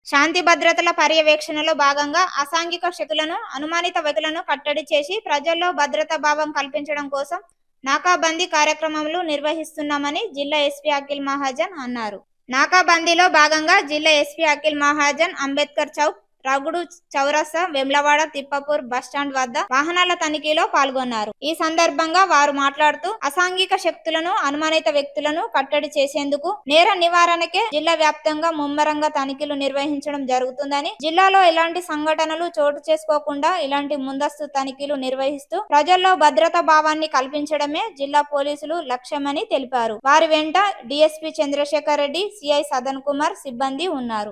శాంతి భద్రతల పర్యవేక్షణలో భాగంగా అసాంఘిక శక్తులను అనుమానిత వ్యక్తులను కట్టడి చేసి ప్రజల్లో భద్రతా భావం కల్పించడం కోసం నాకాబందీ కార్యక్రమాలు నిర్వహిస్తున్నామని జిల్లా ఎస్పీ అఖిల్ మహాజన్ అన్నారు నాకాబందీలో భాగంగా జిల్లా ఎస్పీ అఖిల్ మహాజన్ అంబేద్కర్ చౌక్ రగుడు చౌరస్తా వెమ్లవాడ తిప్పపూర్ బస్టాండ్ వద్ద వాహనాల తనిఖీలో పాల్గొన్నారు ఈ సందర్భంగా వారు మాట్లాడుతూ అసాంఘిక శక్తులను అనుమానిత వ్యక్తులను కట్టడి చేసేందుకు నేర నివారణకే జిల్లా వ్యాప్తంగా ముమ్మరంగా తనిఖీలు నిర్వహించడం జరుగుతుందని జిల్లాలో ఎలాంటి సంఘటనలు చోటు చేసుకోకుండా ఇలాంటి ముందస్తు తనిఖీలు నిర్వహిస్తూ ప్రజల్లో భద్రతా భావాన్ని కల్పించడమే జిల్లా పోలీసులు లక్ష్యమని తెలిపారు వారి వెంట డిఎస్పీ చంద్రశేఖర్ రెడ్డి సిఐ సదన్ కుమార్ సిబ్బంది ఉన్నారు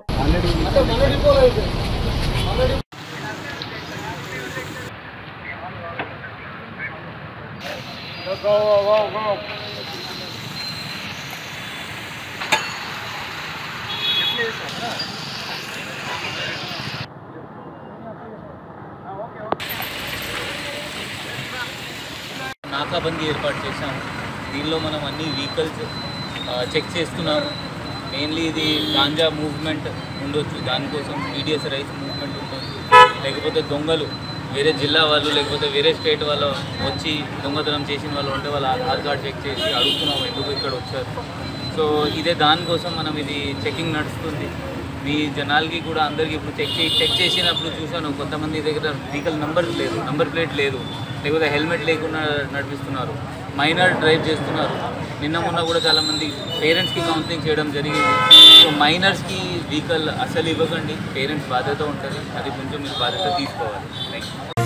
నాకాబందీ ఏర్పాటు చేశాము దీనిలో మనం అన్ని వెహికల్స్ చెక్ చేస్తున్నాము మెయిన్లీ ఇది గాంజా మూవ్మెంట్ ఉండొచ్చు దానికోసం పీడిఎస్ రైస్ మూవ్మెంట్ ఉండొచ్చు లేకపోతే దొంగలు వేరే జిల్లా వాళ్ళు లేకపోతే వేరే స్టేట్ వాళ్ళు వచ్చి దొంగతనం చేసిన వాళ్ళు ఉంటే వాళ్ళ ఆధార్ కార్డ్ చెక్ చేసి అడుగుతున్నాము ఎందుకు ఇక్కడ వచ్చారు సో ఇదే దానికోసం మనం ఇది చెకింగ్ నడుస్తుంది మీ జనాలకి కూడా అందరికీ ఇప్పుడు చెక్ చే చెక్ చేసినప్పుడు చూశాను కొంతమంది దగ్గర వెహికల్ నంబర్ లేదు నంబర్ ప్లేట్ లేదు లేకపోతే హెల్మెట్ లేకుండా నడిపిస్తున్నారు మైనర్ డ్రైవ్ చేస్తున్నారు నిన్న మొన్న కూడా చాలామంది పేరెంట్స్కి కౌన్సిలింగ్ చేయడం జరిగింది సో మైనర్స్కి వెహికల్ అసలు ఇవ్వకండి పేరెంట్స్ బాధ్యత ఉంటుంది అది కొంచెం మీరు బాధ్యత తీసుకోవాలి థ్యాంక్ యూ